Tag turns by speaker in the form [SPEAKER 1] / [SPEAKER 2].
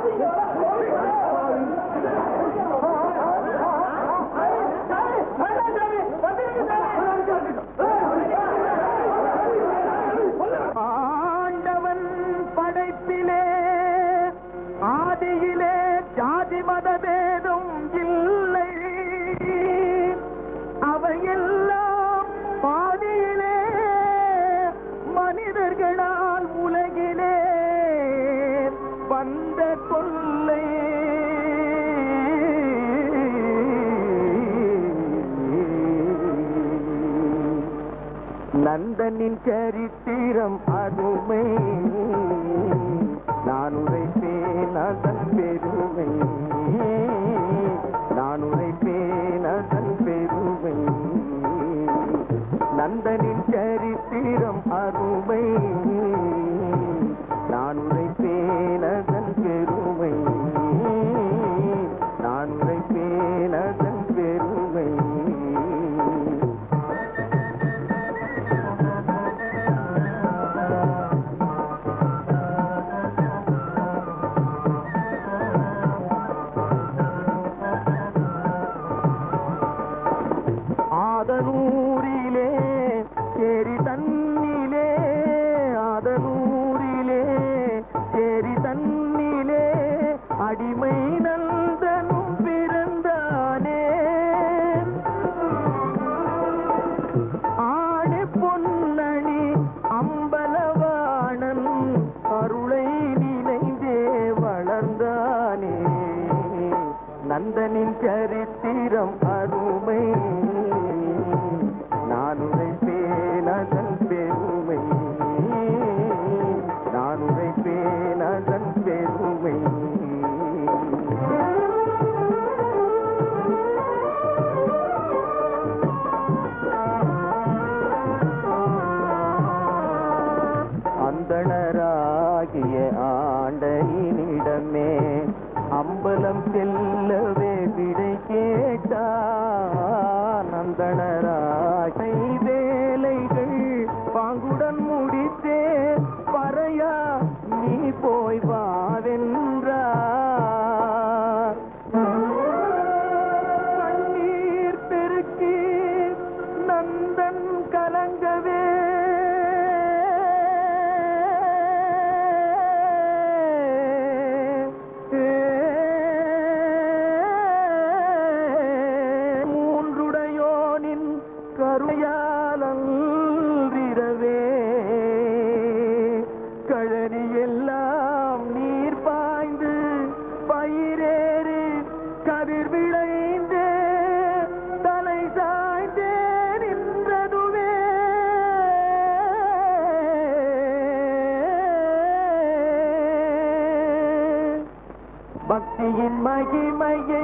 [SPEAKER 1] ஆண்டவன் படைப்பிலே ஆதியிலே ஜாதி மதபேதம் இல்லை அவையெல்லாம் பாதியிலே மனிதர்களால் உலகிலே வந்த கொள்ளை நந்தனின் சரித்திரம் அருமை நான் உரைப்பேன் அதன் பெருமை நான் உரைப்பேன் அதன் பெருமை நந்தனின் சரித்திரம் அருமை நான் உரைப்பேன் அதன் பெருமை நான் உரைப்பேன் அதன் பெருமை ஆதனூரிலே சேரி தன்னிலே ஆதனூரிலே சேரி தன்னிலே அடிமை நந்தனும் பிறந்தானே ஆணி பொன்னணி அம்பலவாணன் அருளை நினைந்தே வளர்ந்தானே நந்தனின் சரித்திரம் அருமை நான் உரைப்பேன் அதன் பெருமை நான் உரைப்பேன் அதன் பெருமை அந்தணராகிய ஆண்டனிடமே அம்பலம் செல்லவே விடை கேட்டான் அந்தணராகை வேலைகள் பாங்குடன் முடித்தே பறையா நீ போய் வாவென்றார் கண்ணீர் பெருக்கி நந்தன் கலங்கவே மூன்றுடையோனின் கருயாலிரவே கழனி எல்லாம் நீர் பாய்ந்து பயிரேறி கதிர் விளைந்தே தலை சாய்ந்தே நின்றதுவே பக்தியின் மகிமையை